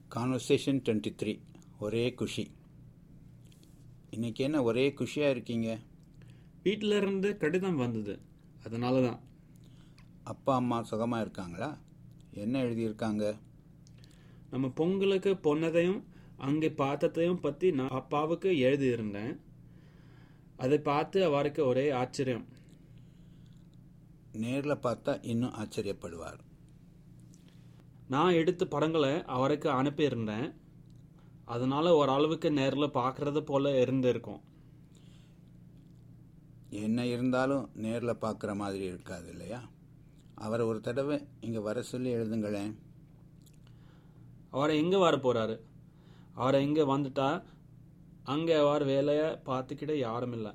conversation twenty three ஒரே குஷி இன்னைக்கு என்ன ஒரே குஷியாக இருக்கீங்க வீட்டில இருந்து கடிதம் வந்தது அதனால தான் அப்பா அம்மா சுகமாக இருக்காங்களா என்ன எழுதியிருக்காங்க நம்ம பொங்கலுக்கு பொன்னதையும் அங்கே பார்த்ததையும் பற்றி நான் அப்பாவுக்கு எழுதியிருந்தேன் அதை பார்த்து அவருக்கு ஒரே ஆச்சரியம் நேரில் பார்த்தா இன்னும் ஆச்சரியப்படுவார் நான் எடுத்த படங்களை அவருக்கு அனுப்பியிருந்தேன் அதனால ஓரளவுக்கு நேரில் பார்க்கறது போல இருந்திருக்கும் என்ன இருந்தாலும் நேரில் பார்க்குற மாதிரி இருக்காது இல்லையா அவரை ஒரு தடவை இங்கே வர சொல்லி எழுதுங்களேன் அவர் எங்கே வர போகிறாரு அவர் இங்கே வந்துட்டா அங்கே அவர் வேலையை பார்த்துக்கிட்ட யாரும் இல்லை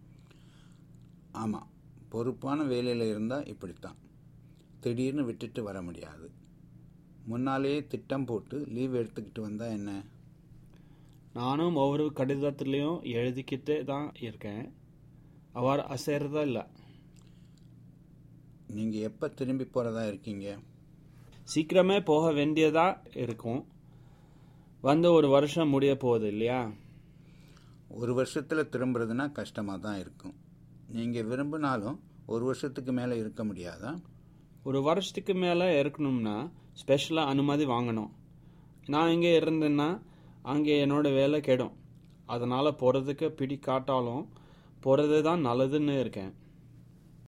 ஆமாம் பொறுப்பான வேலையில் இருந்தால் இப்படித்தான் திடீர்னு விட்டுட்டு வர முடியாது முன்னாலேயே திட்டம் போட்டு லீவ் எடுத்துக்கிட்டு வந்தால் என்ன நானும் ஒவ்வொரு கடிதத்துலேயும் எழுதிக்கிட்டே தான் இருக்கேன் அவர் அசைறதா இல்லை நீங்கள் எப்போ திரும்பி போகிறதா இருக்கீங்க சீக்கிரமே போக வேண்டியதா இருக்கும் வந்து ஒரு வருஷம் முடிய போகுது இல்லையா ஒரு வருஷத்தில் திரும்புறதுனா கஷ்டமாக தான் இருக்கும் நீங்கள் விரும்பினாலும் ஒரு வருஷத்துக்கு மேலே இருக்க முடியாதா ஒரு வருஷத்துக்கு மேலே இருக்கணும்னா ஸ்பெஷலாக அனுமதி வாங்கணும் நான் இங்கே இருந்தேன்னா அங்கே என்னோட வேலை கெடும் அதனால் போகிறதுக்கு பிடி காட்டாலும் போகிறது தான் நல்லதுன்னு இருக்கேன்